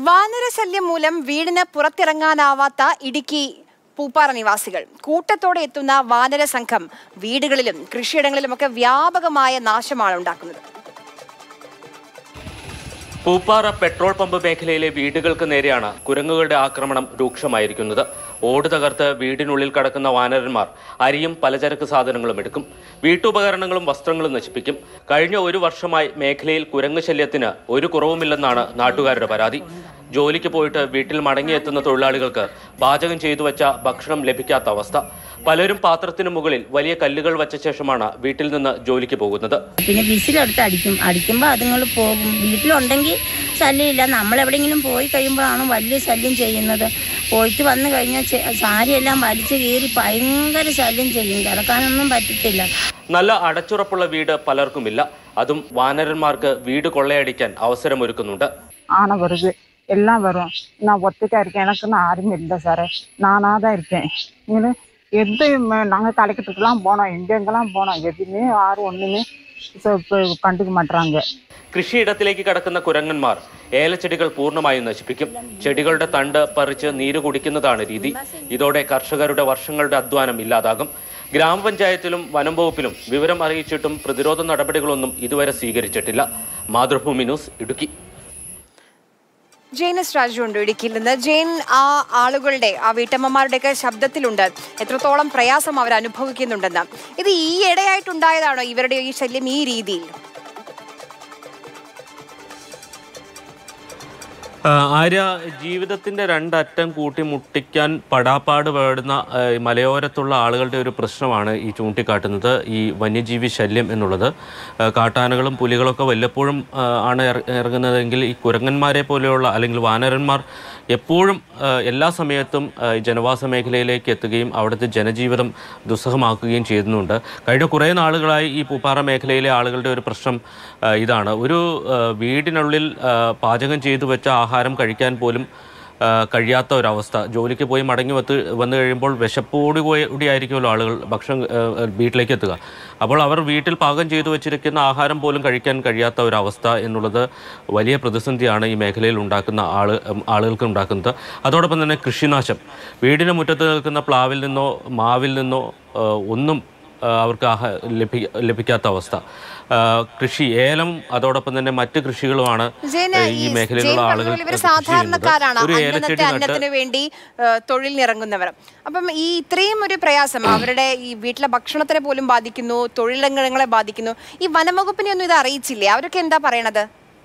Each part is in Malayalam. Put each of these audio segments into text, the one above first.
വാനരശല്യം മൂലം വീടിന് പുറത്തിറങ്ങാനാവാത്ത ഇടുക്കി പൂപ്പാറ നിവാസികൾ കൂട്ടത്തോടെ എത്തുന്ന വാനര സംഘം വീടുകളിലും കൃഷിയിടങ്ങളിലുമൊക്കെ വ്യാപകമായ നാശമാണ് ഉണ്ടാക്കുന്നത് പൂപ്പാറ പെട്രോൾ പമ്പ് മേഖലയിലെ വീടുകൾക്ക് നേരെയാണ് കുരങ്ങുകളുടെ ആക്രമണം രൂക്ഷമായിരിക്കുന്നത് ഓട് തകർത്ത് വീടിനുള്ളിൽ കടക്കുന്ന വാനരന്മാർ അരിയും പലചരക്ക് സാധനങ്ങളും എടുക്കും വീട്ടുപകരണങ്ങളും വസ്ത്രങ്ങളും നശിപ്പിക്കും കഴിഞ്ഞ ഒരു വർഷമായി മേഖലയിൽ കുരങ്ങ് ശല്യത്തിന് ഒരു കുറവുമില്ലെന്നാണ് നാട്ടുകാരുടെ പരാതി ജോലിക്ക് പോയിട്ട് വീട്ടിൽ മടങ്ങിയെത്തുന്ന തൊഴിലാളികൾക്ക് പാചകം ചെയ്തു വെച്ച ഭക്ഷണം ലഭിക്കാത്ത അവസ്ഥ പലരും പാത്രത്തിന് മുകളിൽ വലിയ കല്ലുകൾ വച്ച ശേഷമാണ് വീട്ടിൽ നിന്ന് ജോലിക്ക് പോകുന്നത് പിന്നെ വിസിലെടുത്ത് അടിക്കും അടിക്കുമ്പോൾ അതുങ്ങൾ പോകും വീട്ടിലുണ്ടെങ്കിൽ ശല്യമില്ല നമ്മളെവിടെയെങ്കിലും പോയി കഴിയുമ്പോഴാണ് വലിയ ശല്യം ചെയ്യുന്നത് പോയിട്ട് വന്നു കഴിഞ്ഞാൽ ചെ- സാരിയെല്ലാം വലിച്ചു കീറി ഭയങ്കര ശല്യം ചെയ്യും കിടക്കാനൊന്നും പറ്റത്തില്ല നല്ല അടച്ചുറപ്പുള്ള വീട് പലർക്കുമില്ല അതും வானரന്മാർക്ക് வீடு கொள்ளையடிക്കാൻ அவசரமொருக்குന്നുണ്ട് ஆனை வருது எல்லாம் வரும் நான் ஒத்தைக்கா இருக்கேன் எனக்குன்னு யாரும் இல்லை சார் நானாக தான் இருக்கேன் இங்கே எது நாங்கள் கலைக்கிறதுக்கெல்லாம் போனோம் எங்கெங்கெல்லாம் போனோம் எதுவுமே யாரும் ஒன்றுமே இப்போ கண்டுக்க மாட்டுறாங்க കൃഷിയിടത്തിലേക്ക് കടക്കുന്ന കുരങ്ങന്മാർ ഏലച്ചെടികൾ പൂർണ്ണമായും നശിപ്പിക്കും ചെടികളുടെ തണ്ട് പറിച്ച് നീര് കുടിക്കുന്നതാണ് രീതി ഇതോടെ കർഷകരുടെ വർഷങ്ങളുടെ അധ്വാനം ഇല്ലാതാകും ഗ്രാമപഞ്ചായത്തിലും വനം വകുപ്പിലും വിവരം അറിയിച്ചിട്ടും പ്രതിരോധ നടപടികളൊന്നും ഇതുവരെ സ്വീകരിച്ചിട്ടില്ല മാതൃഭൂമി ന്യൂസ് ഇടുക്കി ജെയിനസ് രാജു ഉണ്ട് ഇടുക്കിയിൽ നിന്ന് ജെയിൻ ആ ആളുകളുടെ ആ വീട്ടമ്മമാരുടെയൊക്കെ ശബ്ദത്തിലുണ്ട് എത്രത്തോളം പ്രയാസം അവർ അനുഭവിക്കുന്നുണ്ടെന്ന് ഇത് ഈ ഇടയായിട്ടുണ്ടായതാണോ ഇവരുടെ ഈ ശല്യം ഈ രീതിയിൽ ആ, ആര്യ ജീവിതത്തിന്റെ രണ്ടറ്റം കൂട്ടി മുട്ടിക്കാൻ പടാപ്പാട് പേടുന്ന ആ, ഈ മലയോരത്തുള്ള ആളുകളുടെ ഒരു പ്രശ്നമാണ് ഈ ചൂണ്ടിക്കാട്ടുന്നത് ഈ വന്യജീവി ശല്യം എന്നുള്ളത് ആ, കാട്ടാനകളും പുലികളൊക്കെ വല്ലപ്പോഴും ആ, ആണ് ഇറ- ഇറങ്ങുന്നതെങ്കിൽ ഈ കുരങ്ങന്മാരെ പോലെയുള്ള അല്ലെങ്കിൽ വാനരന്മാർ എപ്പോഴും ആ, എല്ലാ സമയത്തും ആ, ഈ ജനവാസ മേഖലയിലേക്ക് എത്തുകയും അവിടുത്തെ ജനജീവിതം ദുസ്സഹമാക്കുകയും ചെയ്യുന്നുണ്ട് കഴിഞ്ഞ കുറേ നാളുകളായി ഈ പൂപ്പാറ മേഖലയിലെ ആളുകളുടെ ഒരു പ്രശ്നം ആ, ഇതാണ് ഒരു ആ, വീടിനുള്ളിൽ ആ, പാചകം ചെയ്തു വെച്ച ആഹാരം കഴിക്കാൻ പോലും ആ, കഴിയാത്ത ഒരവസ്ഥ ജോലിക്ക് പോയി മടങ്ങി വത്ത് വന്നു കഴിയുമ്പോൾ വിശപ്പോട് പോയി കൂടിയായിരിക്കുമല്ലോ ആളുകൾ ഭക്ഷണം ആ, വീട്ടിലേക്ക് എത്തുക അപ്പോൾ അവർ വീട്ടിൽ പാകം ചെയ്തു വെച്ചിരിക്കുന്ന ആഹാരം പോലും കഴിക്കാൻ കഴിയാത്ത ഒരവസ്ഥ എന്നുള്ളത് വലിയ പ്രതിസന്ധിയാണ് ഈ മേഖലയിൽ ഉണ്ടാക്കുന്ന ആള് ആളുകൾക്ക് ഉണ്ടാക്കുന്നത് അതോടൊപ്പം തന്നെ കൃഷിനാശം വീടിന് മുറ്റത്ത് നിൽക്കുന്ന പ്ലാവിൽ നിന്നോ മാവിൽ നിന്നോ ആ, ഒന്നും ആ, അവർക്ക് ആഹ ലഭി ലഭിക്കാത്ത അവസ്ഥ ആ, കൃഷി ഏലം അതോടൊപ്പം തന്നെ മറ്റ് കൃഷികളുമാണ് ജെയിൻ ആ, ഈ ഈ ജെയിൻ മേഖലയിലുള്ള ആളുകൾ പറഞ്ഞ പോലെ ഇവർ കൃഷി ചെയ്യുന്നത്. സാധാരണക്കാരാണ് ഒരു അന്നത്തെ ഏലച്ചെടി നട്ട് അന്നത്തിന് വേണ്ടി ഏഹ്, തൊഴിലിനിറങ്ങുന്നവർ അപ്പം ഈ ഇത്രയും ഒരു പ്രയാസം അവരുടെ ഈ വീട്ടിലെ ഭക്ഷണത്തിനെ പോലും ബാധിക്കുന്നു തൊഴിലംഗങ്ങളെ ബാധിക്കുന്നു ഈ വനംവകുപ്പിനെ ഒന്നും ഇത് അറിയിച്ചില്ലേ അവരൊക്കെ എന്താ പറയണത്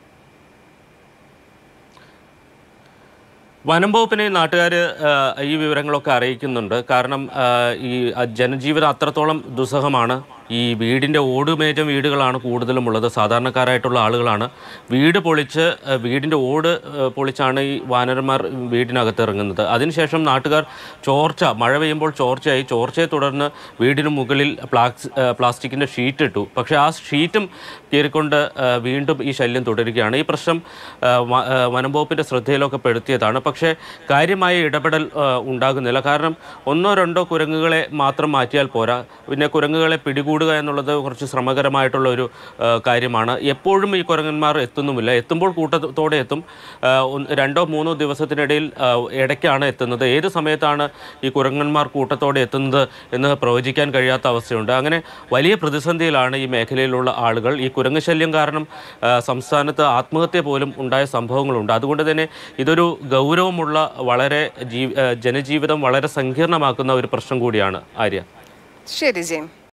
വനം വകുപ്പിനെ നാട്ടുകാർ ഈ വിവരങ്ങളൊക്കെ അറിയിക്കുന്നുണ്ട് കാരണം ആ, ഈ ആ, ജനജീവിതം അത്രത്തോളം ദുസ്സഹമാണ് ഈ വീടിൻ്റെ ഓടുമേജം വീടുകളാണ് കൂടുതലും ഉള്ളത് സാധാരണക്കാരായിട്ടുള്ള ആളുകളാണ് വീട് പൊളിച്ച് ആ, വീടിൻ്റെ ഓട് ആ, പൊളിച്ചാണ് ഈ വാനരന്മാർ വീടിനകത്ത് ഇറങ്ങുന്നത് അതിനുശേഷം നാട്ടുകാർ ചോർച്ച മഴ പെയ്യുമ്പോൾ ചോർച്ചയായി ചോർച്ചയെ തുടർന്ന് വീടിന് മുകളിൽ പ്ലാക്സ് പ്ലാസ്റ്റിക്കിൻ്റെ ഷീറ്റ് ഇട്ടു പക്ഷേ ആ ഷീറ്റും കീറിക്കൊണ്ട് ആ, വീണ്ടും ഈ ശല്യം തുടരുകയാണ് ഈ പ്രശ്നം ആ, വ- ആ, വനം വകുപ്പിൻ്റെ ശ്രദ്ധയിലൊക്കെ പെടുത്തിയതാണ് പക്ഷേ കാര്യമായ ഇടപെടൽ ആ, ഉണ്ടാകുന്നില്ല കാരണം ഒന്നോ രണ്ടോ കുരങ്ങുകളെ മാത്രം മാറ്റിയാൽ പോരാ പിന്നെ കുരങ്ങുകളെ പിടികൂടുക എന്നുള്ളത് കുറച്ച് ശ്രമകരമായിട്ടുള്ള ഒരു ആ, കാര്യമാണ് എപ്പോഴും ഈ കുരങ്ങന്മാർ എത്തുന്നുമില്ല എത്തുമ്പോൾ കൂട്ടത്തോടെ എത്തും ആ, ഒന്ന് രണ്ടോ മൂന്നോ ദിവസത്തിനിടയിൽ ആ, ഇടയ്ക്കാണ് എത്തുന്നത് ഏത് സമയത്താണ് ഈ കുരങ്ങന്മാർ കൂട്ടത്തോടെ എത്തുന്നത് എന്ന് പ്രവചിക്കാൻ കഴിയാത്ത അവസ്ഥയുണ്ട് അങ്ങനെ വലിയ പ്രതിസന്ധിയിലാണ് ഈ മേഖലയിലുള്ള ആളുകൾ ഈ കുരങ്ങ് ശല്യം കാരണം ആ, സംസ്ഥാനത്ത് ആത്മഹത്യ പോലും ഉണ്ടായ സംഭവങ്ങളുണ്ട് അതുകൊണ്ട് തന്നെ ഇതൊരു ഗൗരവമുള്ള വളരെ ജീ ആ, ജനജീവിതം വളരെ സങ്കീർണമാക്കുന്ന ഒരു പ്രശ്നം കൂടിയാണ് ആര്യ ശരി ജെയിൻ